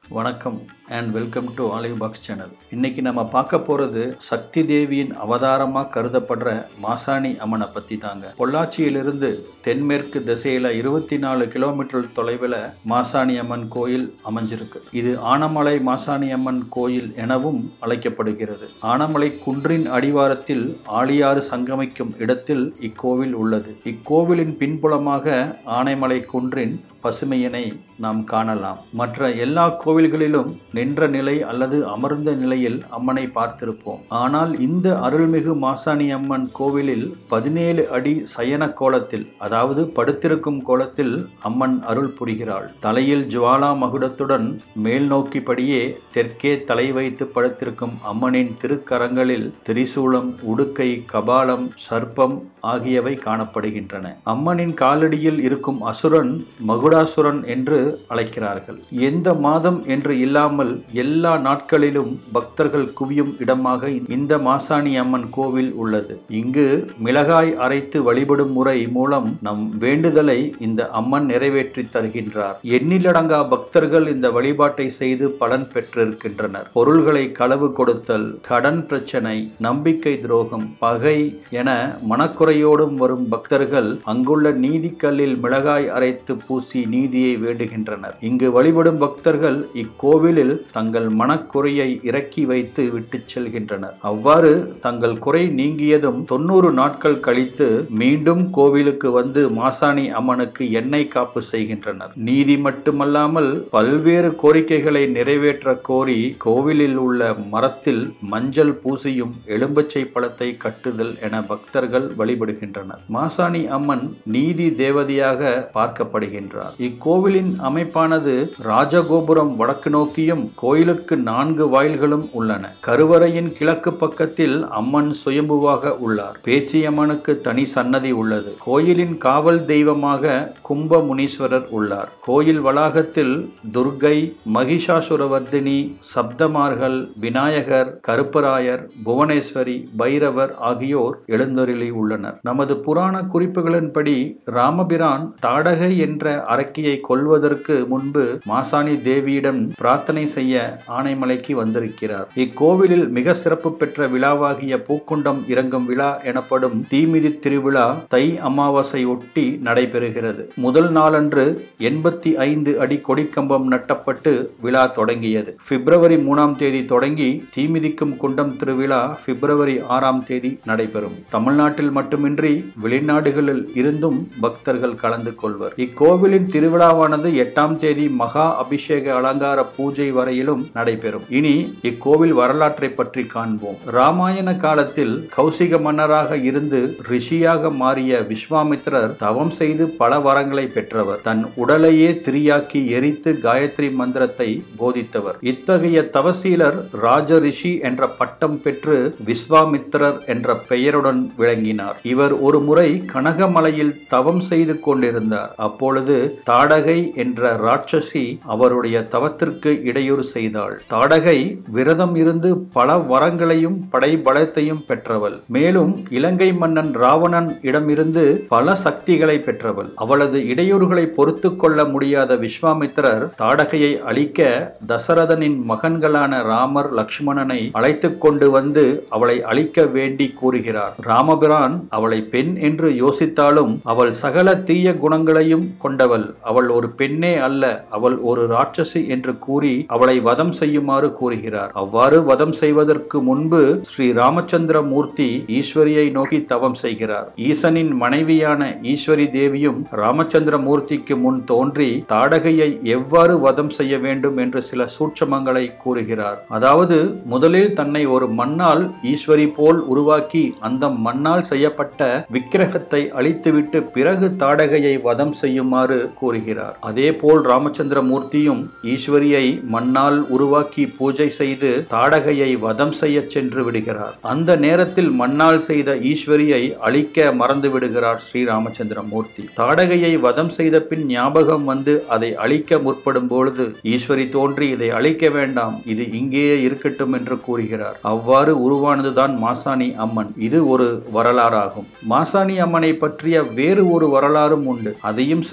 வணக்கம் and welcome to Olive Box channel இன்னைக்கு நம்ம பார்க்க போறது சக்தி தேவியின் அவதாரமா கருதப்படுற மாசாணி அம்மனை பத்தி தாங்க பொள்ளாச்சியிலிருந்து தென்மேற்கு திசையில இருபத்தி நாலு கிலோமீட்டர் தொலைவில் மாசாணி அம்மன் கோயில் அமைஞ்சிருக்கு இது ஆனமலை மாசாணி அம்மன் கோயில் எனவும் அழைக்கப்படுகிறது ஆனமலை குன்றின் அடிவாரத்தில் ஆழியாறு சங்கமிக்கும் இடத்தில் இக்கோவில் உள்ளது இக்கோவிலின் பின்புலமாக ஆனைமலை குன்றின் பசுமையினை நாம் காணலாம் மற்ற எல்லா கோவில்களிலும் நின்ற நிலை அல்லது அமர்ந்த நிலையில் அம்மனை பார்த்திருப்போம் ஆனால் இந்த அருள்மிகு மாசாணி அம்மன் கோவிலில் பதினேழு அடி சயன கோலத்தில் அதாவது படுத்திருக்கும் கோலத்தில் அம்மன் அருள் புரிகிறாள் தலையில் ஜுவாலா மகுடத்துடன் மேல் நோக்கிப்படியே தெற்கே தலை வைத்து படுத்திருக்கும் அம்மனின் திருக்கரங்களில் திரிசூலம் உடுக்கை கபாலம் சர்ப்பம் ஆகியவை காணப்படுகின்றன அம்மனின் காலடியில் இருக்கும் அசுரன் மகுடாசுரன் என்று அழைக்கிறார்கள் எந்த மாதம் என்று இல்லாமல் எல்லா நாட்களிலும் பக்தர்கள் குவியும் இடமாக இந்த மாசாணி அம்மன் கோவில் உள்ளது இங்கு மிளகாய் அரைத்து வழிபடும் முறை மூலம் நம் வேண்டுதலை இந்த அம்மன் நிறைவேற்றி தருகின்றார் எண்ணிலடங்கா பக்தர்கள் இந்த வழிபாட்டை செய்து பலன் பெற்றிருக்கின்றனர் பொருள்களை களவு கொடுத்தல் கடன் பிரச்சனை நம்பிக்கை துரோகம் பகை என மனக்குறையோடும் வரும் பக்தர்கள் அங்குள்ள நீதிக்கல்லில் மிளகாய் அரைத்து பூசி நீதியை வேண்டுகின்றனர் இங்கு வழிபடும் பக்தர்கள் இக்கோவிலில் தங்கள் மனக்குறையை இறக்கி வைத்து விட்டுச் செல்கின்றனர் அவ்வாறு தங்கள் குறை நீங்கியதும் தொண்ணூறு நாட்கள் கழித்து மீண்டும் கோவிலுக்கு வந்து மாசாணி அம்மனுக்கு எண்ணெய் காப்பு செய்கின்றனர் நீதி மட்டுமல்லாமல் பல்வேறு கோரிக்கைகளை நிறைவேற்ற கோரி கோவிலில் உள்ள மரத்தில் மஞ்சள் பூசியும் எலும்பச்சை பழத்தை கட்டுதல் என பக்தர்கள் வழிபடுகின்றனர் மாசாணி அம்மன் நீதி தேவதையாக பார்க்கப்படுகின்றார் இக்கோவிலின் அமைப்பானது ராஜகோபுரம் வடக்கு நோக்கியும் கோயிலுக்கு நான்கு வாயில்களும் உள்ளன கருவறையின் கிழக்கு பக்கத்தில் அம்மன் சுயம்புவாக உள்ளார் பேச்சியம்மனுக்கு தனி சன்னதி உள்ளது கோயிலின் காவல் தெய்வமாக கும்ப முனீஸ்வரர் உள்ளார் கோயில் வளாகத்தில் துர்கை மகிஷாசுரவர்தினி சப்தமார்கள் விநாயகர் கருப்பராயர் புவனேஸ்வரி பைரவர் ஆகியோர் எழுந்தருளி உள்ளனர் நமது புராண குறிப்புகளின்படி ராமபிரான் தாடகை என்ற அரக்கியை கொல்வதற்கு முன்பு மாசாணி தேவியிடம் பிரார்த்தனை செய்ய ஆனைமலைக்கு வந்திருக்கிறார் இக்கோவிலில் மிக சிறப்பு பெற்ற விழாவாகிய பூக்குண்டம் இறங்கும் விழா எனப்படும் தீமிதி திருவிழா தை அமாவாசை ஒட்டி நடைபெறுகிறது முதல் நாளன்று எண்பத்தி ஐந்து அடி கொடிக்கம்பம் நட்டப்பட்டு விழா தொடங்கியது பிப்ரவரி மூணாம் தேதி தொடங்கி தீமிதிக்கும் குண்டம் திருவிழா பிப்ரவரி ஆறாம் தேதி நடைபெறும் தமிழ்நாட்டில் மட்டுமின்றி வெளிநாடுகளில் இருந்தும் பக்தர்கள் கலந்து கொள்வர் இக்கோவிலின் திருவிழாவானது எட்டாம் தேதி மகா அபிஷேக அலங்கார பூஜை வரையிலும் நடைபெறும் இனி இக்கோவில் வரலாற்றை பற்றி காண்போம் ராமாயண காலத்தில் கௌசிக மன்னராக இருந்து ரிஷியாக மாறிய விஸ்வாமித்திரர் தவம் செய்து பல வரங்களை பெற்றவர் தன் உடலையே திரியாக்கி எரித்து காயத்ரி மந்திரத்தை போதித்தவர் இத்தகைய தவசீலர் ராஜ ரிஷி என்ற பட்டம் பெற்று விஸ்வாமித்திரர் என்ற பெயருடன் விளங்கினார் இவர் ஒரு முறை கனகமலையில் தவம் செய்து கொண்டிருந்தார் அப்பொழுது தாடகை என்ற ராட்சசி அவருடைய தவத்திற்கு இடையூறு செய்தாள் தாடகை விரதம் இருந்து பல வரங்களையும் படைபலத்தையும் பெற்றவள் மேலும் இலங்கை மன்னன் ராவணன் இடமிருந்து பல சக்திகளை பெற்றவள் அவளது இடையூறுகளை பொறுத்து கொள்ள முடியாத விஸ்வாமித்திரர் தாடகையை அழிக்க தசரதனின் மகன்களான ராமர் லக்ஷ்மணனை அழைத்து கொண்டு வந்து அவளை அழிக்க வேண்டி கூறுகிறார் ராமபிரான் அவளை பெண் என்று யோசித்தாலும் அவள் சகல தீய குணங்களையும் கொண்டவள் அவள் ஒரு பெண்ணே அல்ல அவள் ஒரு ராட்சசி என்று கூறி அவளை வதம் செய்யுமாறு கூறுகிறார் அவ்வாறு வதம் செய்வதற்கு முன்பு ஸ்ரீ ராமச்சந்திர மூர்த்தி ஈஸ்வரியை நோக்கி தவம் செய்கிறார் ஈசனின் மனைவியான ஈஸ்வரி தேவியும் ராமச்சந்திர மூர்த்திக்கு முன் தோன்றி தாடகையை எவ்வாறு வதம் செய்ய வேண்டும் என்று சில சூட்சமங்களை கூறுகிறார் அதாவது முதலில் தன்னை ஒரு மண்ணால் ஈஸ்வரி போல் உருவாக்கி அந்த மண்ணால் செய்யப்பட்ட விக்கிரகத்தை அழித்துவிட்டு பிறகு தாடகையை வதம் செய்யுமாறு கூறுகிறார் அதே போல் ராமச்சந்திர மூர்த்தியும் ஈஸ்வரியை மண்ணால் உருவாக்கி பூஜை செய்து தாடகையை வதம் செய்ய சென்று விடுகிறார் அந்த நேரத்தில் மண்ணால் செய்த ஈஸ்வரியை அழிக்க மறந்து விடுகிறார் ஸ்ரீ ராமச்சந்திர மூர்த்தி தாடகையை வதம் செய்த பின் ஞாபகம் வந்து அதை அழிக்க முற்படும் பொழுது ஈஸ்வரி தோன்றி இதை அழிக்க வேண்டாம் இது இங்கேயே இருக்கட்டும் என்று கூறுகிறார் அவ்வாறு உருவானதுதான் மாசாணி அம்மன் இது ஒரு வரலாறாகும் மாசாணி அம்மனை பற்றிய வேறு ஒரு வரலாறும் உண்டு அதையும் சற்று நாம்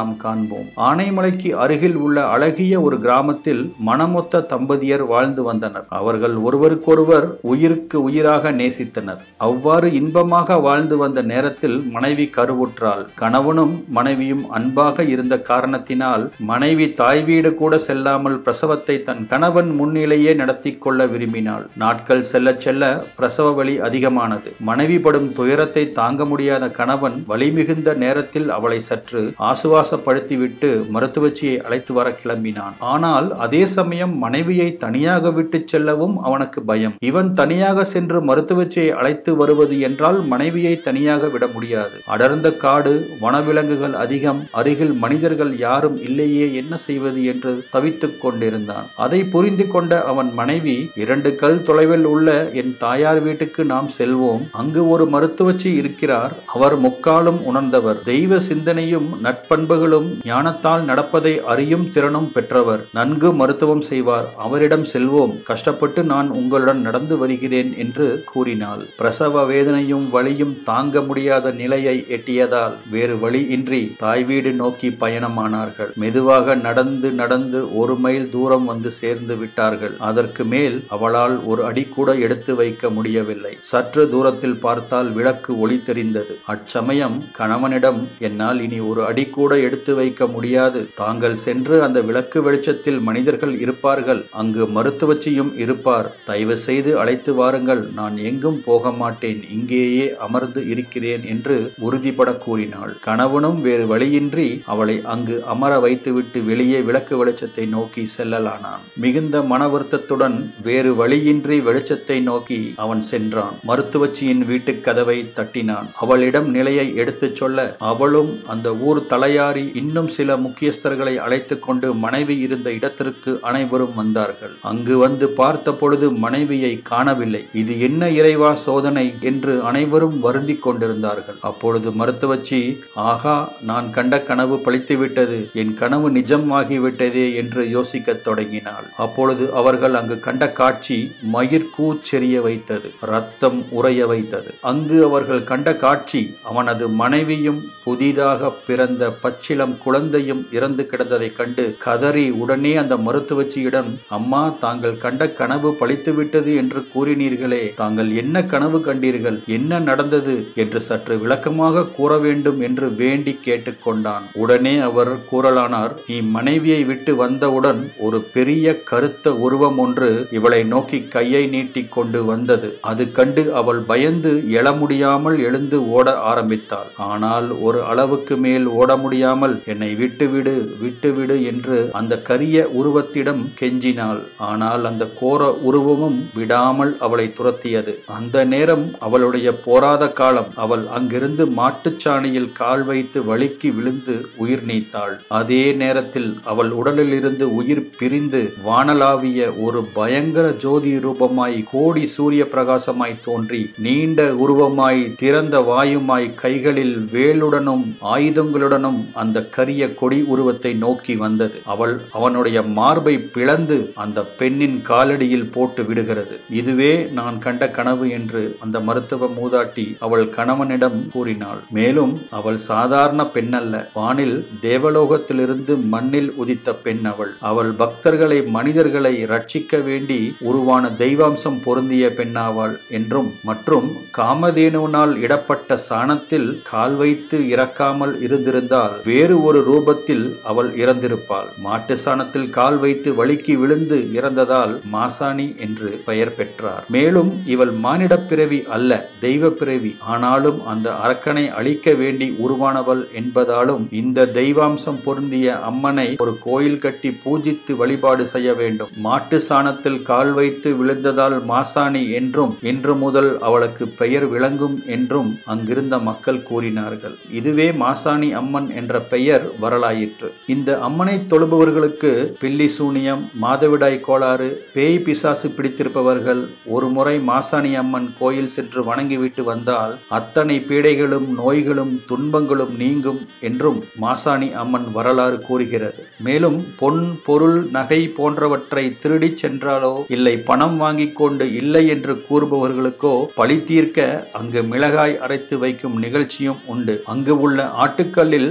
நாம் காண்போம் ஆனைமலைக்கு அருகில் உள்ள அழகிய ஒரு கிராமத்தில் மனமொத்த தம்பதியர் வாழ்ந்து வந்தனர் அவர்கள் ஒருவருக்கொருவர் உயிருக்கு உயிராக நேசித்தனர் அவ்வாறு இன்பமாக வாழ்ந்து வந்த நேரத்தில் மனைவி கருவுற்றாள் கணவனும் மனைவியும் அன்பாக இருந்த காரணத்தினால் மனைவி தாய் வீடு கூட செல்லாமல் பிரசவத்தை தன் கணவன் முன்னிலேயே நடத்தி கொள்ள விரும்பினாள் நாட்கள் செல்ல செல்ல பிரசவ வலி அதிகமானது மனைவி படும் துயரத்தை தாங்க முடியாத கணவன் வலி மிகுந்த நேரத்தில் அவளை சற்று ஆசுவாசப்படுத்திவிட்டு மருத்துவச்சியை அழைத்து வர கிளம்பினான் ஆனால் அதே சமயம் மனைவியை தனியாக விட்டு செல்லவும் அவனுக்கு பயம் இவன் தனியாக சென்று மருத்துவச்சியை அழைத்து வருவது என்றால் மனைவியை தனியாக விட முடியாது அடர்ந்த காடு வனவிலங்குகள் அதிகம் அருகில் மனிதர்கள் யாரும் இல்லையே என்ன செய்வது என்று தவித்துக் கொண்டிருந்தான் அதை புரிந்து கொண்ட அவன் மனைவி இரண்டு கல் தொலைவில் உள்ள என் தாயார் வீட்டுக்கு நாம் செல்வோம் அங்கு ஒரு மருத்துவச்சி இருக்கிறார் அவர் முக்காலும் உணர்ந்தவர் தெய்வ சிந்தனையும் நட்பண்புகளும் ஞானத்தால் நடப்பதை அறியும் திறனும் பெற்றவர் நன்கு மருத்துவம் செய்வார் அவரிடம் செல்வோம் கஷ்டப்பட்டு நான் உங்களுடன் நடந்து வருகிறேன் என்று கூறினாள் பிரசவ வேதனையும் வலியும் தாங்க முடியாத நிலையை எட்டியதால் வேறு வழி இன்றி தாய் வீடு நோக்கி பயணமானார்கள் மெதுவாக நடந்து நடந்து ஒரு மைல் தூரம் வந்து சேர்ந்து விட்டார்கள் அதற்கு மேல் அவளால் ஒரு அடி கூட எடுத்து வைக்க முடியவில்லை சற்று தூரத்தில் பார்த்தால் விளக்கு ஒளி தெரிந்தது அச்சமயம் கணவனிடம் என்னால் இனி ஒரு அடி கூட எடுத்து வைக்க முடியாது தாங்கள் சென்று அந்த விளக்கு வெளிச்சத்தில் மனிதர்கள் இருப்பார்கள் அங்கு மருத்துவச்சியும் இருப்பார் தயவு செய்து அழைத்து வாருங்கள் நான் எங்கும் போக மாட்டேன் இங்கேயே அமர்ந்து இருக்கிறேன் என்று உறுதிபட கூறினாள் கணவனும் வேறு வழியின்றி அவளை அங்கு அமர வைத்துவிட்டு வெளியே விளக்கு வெளிச்சத்தை நோக்கி செல்லலானான் மிகுந்த மன வருத்தத்துடன் வேறு வழியின்றி வெளிச்சத்தை நோக்கி அவன் சென்றான் மருத்துவச்சியின் வீட்டுக் கதவை தட்டினான் அவளிடம் நிலையை எடுத்துச் சொல்ல அவளும் அந்த ஊர் தலையாரி இன்னும் சில முக்கியஸ்தர்களை அழைத்துக் கொண்டு மனைவி இருந்த இடத்திற்கு அனைவரும் வந்தார்கள் அங்கு வந்து பார்த்த பொழுது மனைவியை காணவில்லை இது என்ன இறைவா சோதனை என்று அனைவரும் வருந்திக் கொண்டிருந்தார்கள் அப்பொழுது மருத்துவச்சி ஆகா நான் கண்ட கனவு பழித்துவிட்டது என் கனவு நிஜம் ஆகிவிட்டதே என்று யோசிக்கத் தொடங்கினாள் அப்பொழுது அவர்கள் அங்கு கண்ட காட்சி மயிர் கூச்செறிய வைத்தது ரத்தம் உறைய வைத்தது அங்கு அவர்கள் கண்ட காட்சி அவனது மனைவியும் புதிதாக பிறந்த பச்சிளம் குழந்தையும் இறந்து கிடந்ததைக் கண்டு கதறி உடனே அந்த மருத்துவச்சியிடம் அம்மா தாங்கள் கண்ட கனவு பழித்துவிட்டது என்று கூறினீர்களே தாங்கள் என்ன கனவு கண்டீர்கள் என்ன நடந்தது என்று சற்று விளக்கமாக கூற வேண்டும் என்று வேண்டி கேட்டுக்கொண்டான் உடனே அவர் கூறலானார் நீ மனைவியை விட்டு வந்தவுடன் ஒரு பெரிய கருத்த உருவம் ஒன்று இவளை நோக்கி கையை நீட்டிக் கொண்டு வந்தது அது கண்டு அவள் பயந்து எழ முடியாமல் எழுந்து ஓட ஆரம்பித்தாள் ஆனால் ஒரு அளவுக்கு மேல் ஓட முடியாமல் என்னை விட்டுவிடு விட்டுவிடு என்று அந்த கரிய உருவத்திடம் கெஞ்சினாள் ஆனால் அந்த கோர உருவமும் விடாமல் அவளை துரத்தியது அந்த நேரம் அவளுடைய போராத காலம் அவள் அங்கிருந்து மாட்டுச்சாணியில் கால் வைத்து வழுக்கி விழுந்து உயிர் நீத்தாள் அதே நேரத்தில் அவள் உடலில் இருந்து உயிர் பிரிந்து வானலாவிய ஒரு பயங்கர ஜோதி ரூபமாய் கோடி சூரிய பிரகாசமாய் தோன்றி நீண்ட உருவமாய் திறந்த வாயுமாய் கைகளில் வேலுடனும் ஆயுதங்களுடனும் அந்த கரிய கொடி உருவத்தை நோக்கி வந்தது அவள் அவனுடைய மார்பை பிளந்து அந்த பெண்ணின் காலடியில் போட்டு விடுகிறது இதுவே நான் கண்ட கனவு என்று அந்த மருத்துவ மூதாட்டி அவள் கணவனிடம் கூறினாள் மேலும் அவள் சாதாரண பெண்ணல்ல வானில் தேவலோகத்திலிருந்து மண்ணில் உதித்த பெண் அவள் அவள் பக்தர்களை மனிதர்களை ரட்சிக்க வேண்டி உருவான தெய்வாம்சம் பொருந்திய பெண்ணாவாள் என்றும் மற்றும் காமதேனுவினால் இடப்பட்ட சாணத்தில் கால் வைத்து இறக்காமல் இருந்திருந்தால் வேறு ஒரு ரூபத்தில் அவள் இறந்திருப்பாள் மாட்டு சாணத்தில் கால் வைத்து வழுக்கி விழுந்து இறந்ததால் மாசாணி என்று பெயர் பெற்றார் மேலும் இவள் மானிடப் பிறவி அல்ல தெய்வ பிறவி ஆனாலும் அந்த அரக்கனை அழிக்க வேண்டி உருவானவள் என்பதாலும் இந்த தெய்வாம்சம் பொருந்திய அம்மனை ஒரு கோயில் கட்டி பூஜித்து வழிபாடு செய்ய வேண்டும் மாட்டு சாணத்தில் கால் வைத்து விழுந்ததால் மாசாணி என்றும் இன்று முதல் அவளுக்கு பெயர் விளங்கும் என்றும் அங்கிருந்த மக்கள் கூறினார்கள் இதுவே மாசாணி அம்மன் என்ற பெயர் வரலாயிற்று இந்த அம்மனை தொழுபவர்களுக்கு பில்லி சூனியம் மாதவிடாய் கோளாறு பேய் பிசாசு பிடித்திருப்பவர்கள் ஒரு முறை மாசாணி அம்மன் கோயில் சென்று வணங்கிவிட்டு வந்தால் அத்தனை பீடைகளும் நோய்களும் துன்பங்களும் நீங்கும் என்றும் மாசாணி அம்மன் வரலாறு கூறுகிறது மேலும் பொன் பொருள் நகை போன்றவற்றை திருடிச் சென்றாலோ இல்லை பணம் வாங்கிக் கொண்டு இல்லை என்று கூறுபவர்களுக்கோ பழி தீர்க்க அங்கு மிளகாய் அரைத்து வைக்கும் நிகழ்ச்சியும் உண்டு அங்கு உள்ள ஆட்டுக்கல்லில் மிளகாய்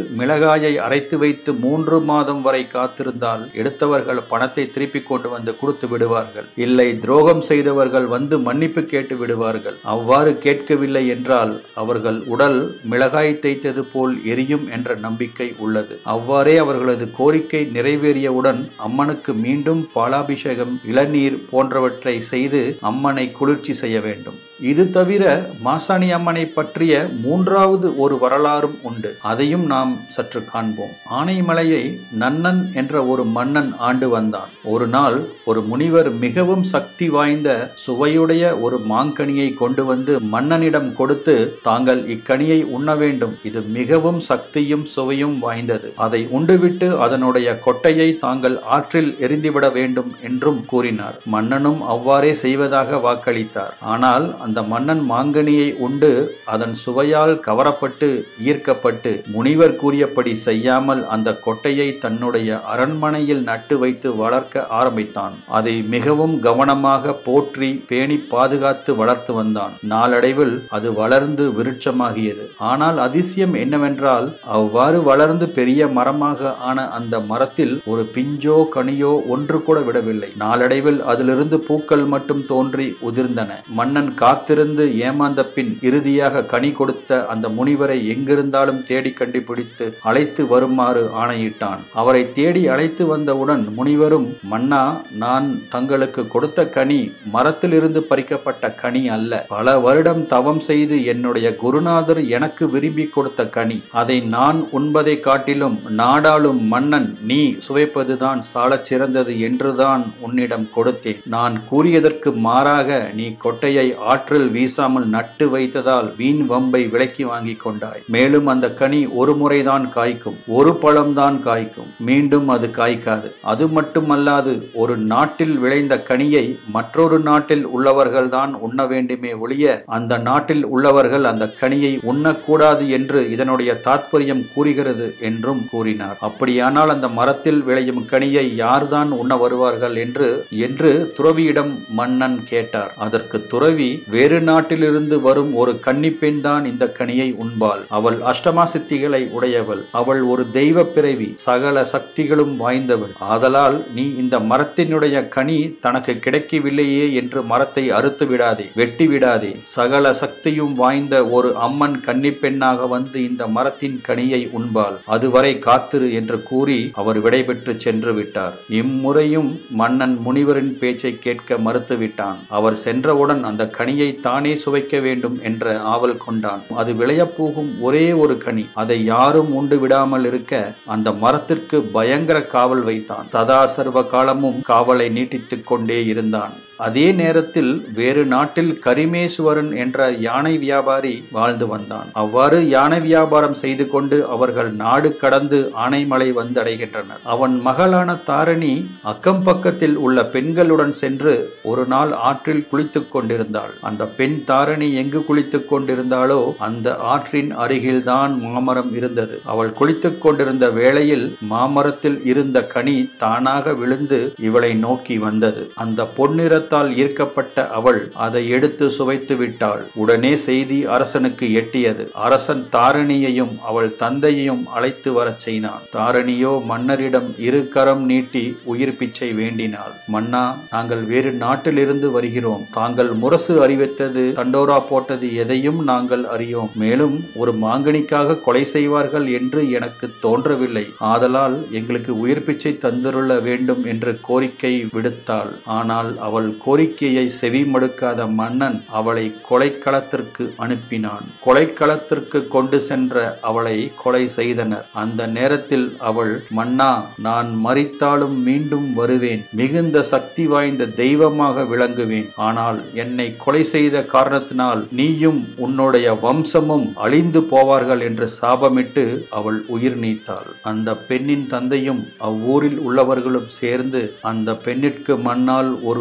மிளகாயை அரைத்து வைத்து மூன்று மாதம் வரை காத்திருந்தால் எடுத்தவர்கள் பணத்தை திருப்பி கொண்டு வந்து கொடுத்து விடுவார்கள் இல்லை துரோகம் செய்தவர்கள் வந்து மன்னிப்பு கேட்டு விடுவார்கள் அவ்வாறு கேட்கவில்லை என்றால் அவர்கள் உடல் மிளகாய் தேய்த்தது போல் எரியும் என்ற நம்பிக்கை உள்ளது அவ்வாறே அவர்களது கோரிக்கை நிறைவேறியவுடன் அம்மனுக்கு மீண்டும் பாலாபிஷேகம் இளநீர் போன்றவற்றை செய்து அம்மனை குளிர்ச்சி செய்ய வேண்டும் இது தவிர மாசாணி அம்மனை பற்றிய மூன்றாவது ஒரு வரலாறும் உண்டு அதையும் நாம் சற்று காண்போம் ஆனைமலையை நன்னன் என்ற ஒரு மன்னன் ஆண்டு வந்தான் ஒரு நாள் ஒரு முனிவர் மிகவும் சக்தி வாய்ந்த சுவையுடைய ஒரு மாங்கனியை கொண்டு வந்து மன்னனிடம் கொடுத்து தாங்கள் இக்கனியை உண்ண வேண்டும் இது மிகவும் சக்தியும் சுவையும் வாய்ந்தது அதை உண்டுவிட்டு அதனுடைய கொட்டையை தாங்கள் ஆற்றில் எரிந்துவிட வேண்டும் என்றும் கூறினார் மன்னனும் அவ்வாறே செய்வதாக வாக்களித்தார் ஆனால் அந்த மன்னன் மாங்கனியை உண்டு அதன் சுவையால் கவரப்பட்டு ஈர்க்கப்பட்டு முனிவர் கூறியபடி செய்யாமல் அந்த கொட்டையை தன்னுடைய அரண்மனையில் நட்டு வைத்து வளர்க்க ஆரம்பித்தான் அதை மிகவும் கவனமாக போற்றி பேணி பாதுகாத்து வளர்த்து வந்தான் நாளடைவில் அது வளர்ந்து விருட்சமாகியது ஆனால் அதிசயம் என்னவென்றால் அவ்வாறு வளர்ந்து பெரிய மரமாக ஆன அந்த மரத்தில் ஒரு பிஞ்சோ கனியோ ஒன்று கூட விடவில்லை நாளடைவில் அதிலிருந்து பூக்கள் மட்டும் தோன்றி உதிர்ந்தன மன்னன் காத்திருந்து ஏமாந்த பின் இறுதியாக கனி கொடுத்த அந்த முனிவரை எங்கிருந்தாலும் தேடி கண்டுபிடித்து அழைத்து வருமாறு ஆணையிட்டான் அவரை தேடி அழைத்து வந்தவுடன் முனிவரும் மன்னா நான் தங்களுக்கு கொடுத்த கனி மரத்திலிருந்து பறிக்கப்பட்ட கனி அல்ல பல வருடம் தவம் செய்து என்னுடைய குருநாதர் எனக்கு விரும்பி கொடுத்த கனி அதை நான் உண்பதை காட்டிலும் நாடாளும் மன்னன் நீ சுவைப்பதுதான் சாலச் சிறந்தது என்றுதான் உன்னிடம் கொடுத்தேன் நான் கூறியதற்கு மாறாக நீ கொட்டையை ஆற்றில் வீசாமல் நட்டு வைத்ததால் வீண் வம்பை விலக்கி வாங்கி கொண்டாய் மேலும் அந்த கனி ஒரு முறைதான் காய்க்கும் ஒரு பழம்தான் காய்க்கும் மீண்டும் அது காய்க்காது அது மட்டுமல்லாது ஒரு நாட்டில் விளைந்த கனியை மற்றொரு நாட்டில் உள்ளவர்கள் தான் உண்ண வேண்டுமே ஒழிய அந்த நாட்டில் உள்ளவர்கள் அந்த கனியை உண்ணக்கூடாது என்று இதனுடைய தாற்பயம் கூறுகிறது என்றும் கூறினார் அப்படியானால் அந்த மரத்தில் விளையும் கனியை யார்தான் உண்ண வருவார்கள் என்று என்று துறவியிடம் மன்னன் கேட்டார் அதற்கு துறவி வேறு நாட்டிலிருந்து வரும் ஒரு கன்னிப்பெண் தான் இந்த கனியை உண்பாள் அவள் அஷ்டமா சித்திகளை உடையவள் அவள் ஒரு தெய்வ பிறவி சகல சக்திகளும் வாய்ந்தவள் ஆதலால் நீ இந்த மரத்தினுடைய கனி தனக்கு கிடைக்கவில்லையே என்று மரத்தை அறுத்து விடாதே வெட்டி விடாதே சகல சக்தியும் வாய்ந்த ஒரு அம்மன் கன்னிப்பெண்ணாக வந்து இந்த மரத்தின் கனியை உண்பாள் அதுவரை காத்திரு என்று கூறி அவர் விடைபெற்று சென்று விட்டார் இம்முறையும் மன்னன் முனிவரின் பேச்சை கேட்க மறுத்துவிட்டான் அவர் சென்றவுடன் அந்த கனியை தானே சுவைக்க வேண்டும் என்ற ஆவல் கொண்டான் அது விளையப் போகும் ஒரே ஒரு கனி அதை யாரும் உண்டு விடாமல் இருக்க அந்த மரத்திற்கு பயங்கர காவல் வைத்தான் சதா சர்வ காலமும் காவலை நீட்டித்துக் கொண்டே இருந்தான் அதே நேரத்தில் வேறு நாட்டில் கரிமேஸ்வரன் என்ற யானை வியாபாரி வாழ்ந்து வந்தான் அவ்வாறு யானை வியாபாரம் செய்து கொண்டு அவர்கள் நாடு கடந்து ஆனைமலை வந்தடைகின்றனர் அவன் மகளான தாரணி அக்கம் பக்கத்தில் உள்ள பெண்களுடன் சென்று ஒரு நாள் ஆற்றில் குளித்துக் கொண்டிருந்தாள் அந்த பெண் தாரணி எங்கு குளித்துக் கொண்டிருந்தாளோ அந்த ஆற்றின் அருகில்தான் மாமரம் இருந்தது அவள் குளித்துக் கொண்டிருந்த வேளையில் மாமரத்தில் இருந்த கனி தானாக விழுந்து இவளை நோக்கி வந்தது அந்த பொன்னிற உள்ளத்தால் ஈர்க்கப்பட்ட அவள் அதை எடுத்து சுவைத்து விட்டாள் உடனே செய்தி அரசனுக்கு எட்டியது அரசன் தாரணியையும் அவள் தந்தையையும் அழைத்து வரச் செய்தான் தாரணியோ மன்னரிடம் இரு கரம் நீட்டி உயிர் பிச்சை வேண்டினாள் மன்னா நாங்கள் வேறு நாட்டிலிருந்து வருகிறோம் தாங்கள் முரசு அறிவித்தது தண்டோரா போட்டது எதையும் நாங்கள் அறியோம் மேலும் ஒரு மாங்கனிக்காக கொலை செய்வார்கள் என்று எனக்கு தோன்றவில்லை ஆதலால் எங்களுக்கு உயிர் பிச்சை தந்துருள வேண்டும் என்று கோரிக்கை விடுத்தாள் ஆனால் அவள் கோரிக்கையை செவிமடுக்காத மன்னன் அவளை கொலைக்களத்திற்கு அனுப்பினான் கொலைக்களத்திற்கு கொண்டு சென்ற அவளை கொலை செய்தனர் அந்த நேரத்தில் அவள் மன்னா நான் மறித்தாலும் மீண்டும் வருவேன் மிகுந்த சக்தி வாய்ந்த தெய்வமாக விளங்குவேன் ஆனால் என்னை கொலை செய்த காரணத்தினால் நீயும் உன்னுடைய வம்சமும் அழிந்து போவார்கள் என்று சாபமிட்டு அவள் உயிர் நீத்தாள் அந்த பெண்ணின் தந்தையும் அவ்வூரில் உள்ளவர்களும் சேர்ந்து அந்த பெண்ணிற்கு மண்ணால் ஒரு உருவம்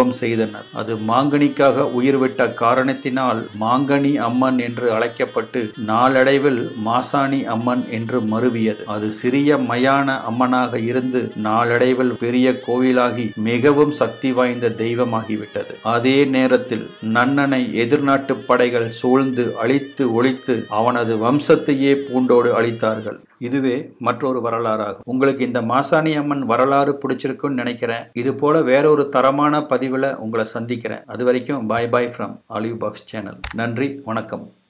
தவம் செய்தனர் அது மாங்கனிக்காக உயிர் விட்ட காரணத்தினால் மாங்கனி அம்மன் என்று அழைக்கப்பட்டு நாளடைவில் மாசாணி அம்மன் என்று மருவியது அது சிறிய மயான அம்மனாக இருந்து நாளடைவில் பெரிய கோவிலாகி மிகவும் சக்தி வாய்ந்த தெய்வமாகிவிட்டது அதே நேரத்தில் நன்னனை எதிர்நாட்டு படைகள் சூழ்ந்து அழித்து ஒழித்து அவனது வம்சத்தையே பூண்டோடு அழித்தார்கள் இதுவே மற்றொரு வரலாறாகும் உங்களுக்கு இந்த மாசாணி அம்மன் வரலாறு பிடிச்சிருக்குன்னு நினைக்கிறேன் இது போல வேற ஒரு தரமான பதிவில் உங்களை சந்திக்கிறேன் அது வரைக்கும் bye bye from Olive Box channel நன்றி வணக்கம்